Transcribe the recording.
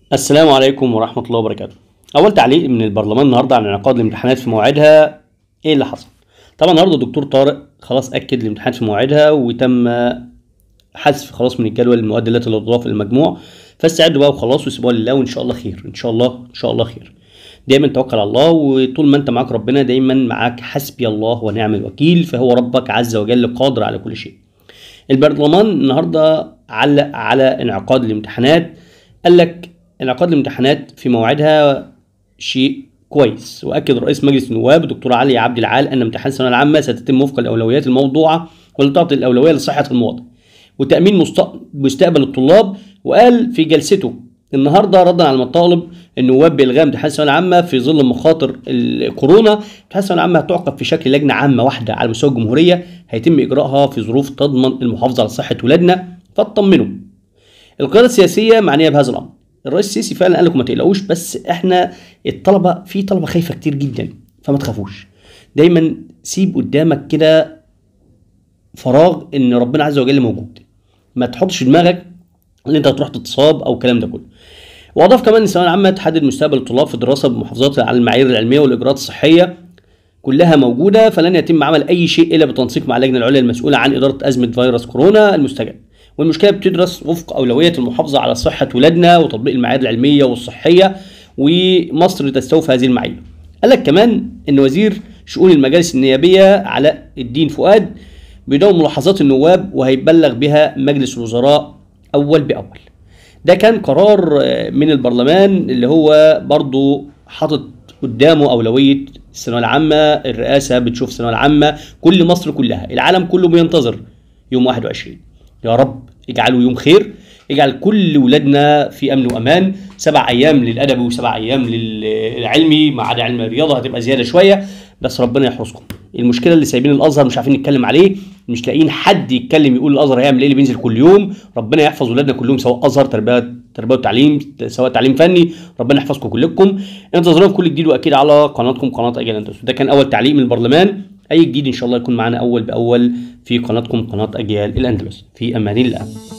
السلام عليكم ورحمة الله وبركاته. أول تعليق من البرلمان النهارده عن انعقاد الامتحانات في مواعيدها إيه اللي حصل؟ طبعا النهارده الدكتور طارق خلاص أكد الامتحانات في مواعيدها وتم حذف خلاص من الجدول المواد التي لا تضاف للمجموع فاستعدوا بقى وخلاص وسيبوها لله وإن شاء الله خير إن شاء الله إن شاء الله خير. دايما توكل على الله وطول ما أنت معاك ربنا دايما معاك حسبي الله ونعم الوكيل فهو ربك عز وجل قادر على كل شيء. البرلمان النهارده علق على انعقاد الامتحانات قال لك انعقاد الامتحانات في موعدها شيء كويس واكد رئيس مجلس النواب الدكتور علي عبد العال ان امتحان الثانويه العامه ستتم وفق الاولويات الموضوعه والتي تعطي الاولويه لصحه المواطن وتامين مست- مستقبل الطلاب وقال في جلسته النهارده ردا على مطالب النواب بالغاء امتحان الثانويه العامه في ظل مخاطر الكورونا امتحان الثانويه العامه هتعقد في شكل لجنه عامه واحده على مستوى الجمهوريه هيتم اجراءها في ظروف تضمن المحافظه على صحه ولادنا فاطمنوا القياده السياسيه معنيه بهذا الامر الرئيس السيسي فعلا قال لكم ما تقلقوش بس احنا الطلبه في طلبه خايفه كتير جدا فما تخافوش دايما سيب قدامك كده فراغ ان ربنا عز وجل موجود ما تحطش في دماغك ان انت هتروح تتصاب او الكلام ده كله واضاف كمان ان الثانويه العامه تحدد مستقبل الطلاب في الدراسه بمحافظات على المعايير العلميه والاجراءات الصحيه كلها موجوده فلن يتم عمل اي شيء الا بالتنسيق مع اللجنه العليا المسؤوله عن اداره ازمه فيروس كورونا المستجد والمشكله بتدرس وفق اولويه المحافظه على صحه ولادنا وتطبيق المعايير العلميه والصحيه ومصر تستوفي هذه المعايير قال لك كمان ان وزير شؤون المجالس النيابيه علاء الدين فؤاد بيداوم ملاحظات النواب وهيبلغ بها مجلس الوزراء اول باول ده كان قرار آه، من البرلمان اللي هو برضو حاطط قدامه اولويه الثانويه العامه الرئاسه بتشوف الثانويه العامه كل مصر كلها العالم كله بينتظر يوم 21 يا رب اجعله يوم خير اجعل كل ولادنا في امن وامان سبع ايام للادبي وسبع ايام للعلمي ما عدا علم الرياضه هتبقى زياده شويه بس ربنا يحرسكم المشكله اللي سايبين الازهر مش عارفين نتكلم عليه مش لاقيين حد يتكلم يقول الازهر هيعمل ايه اللي بينزل كل يوم ربنا يحفظ ولادنا كلهم سواء ازهر تربيه تربيه وتعليم سواء تعليم فني ربنا يحفظكم كلكم انتظرونا في كل جديد واكيد على قناتكم قناه اجيال اندلس ده كان اول تعليق من البرلمان اي جديد ان شاء الله يكون معانا اول باول في قناتكم قناه اجيال الاندلس في امان الله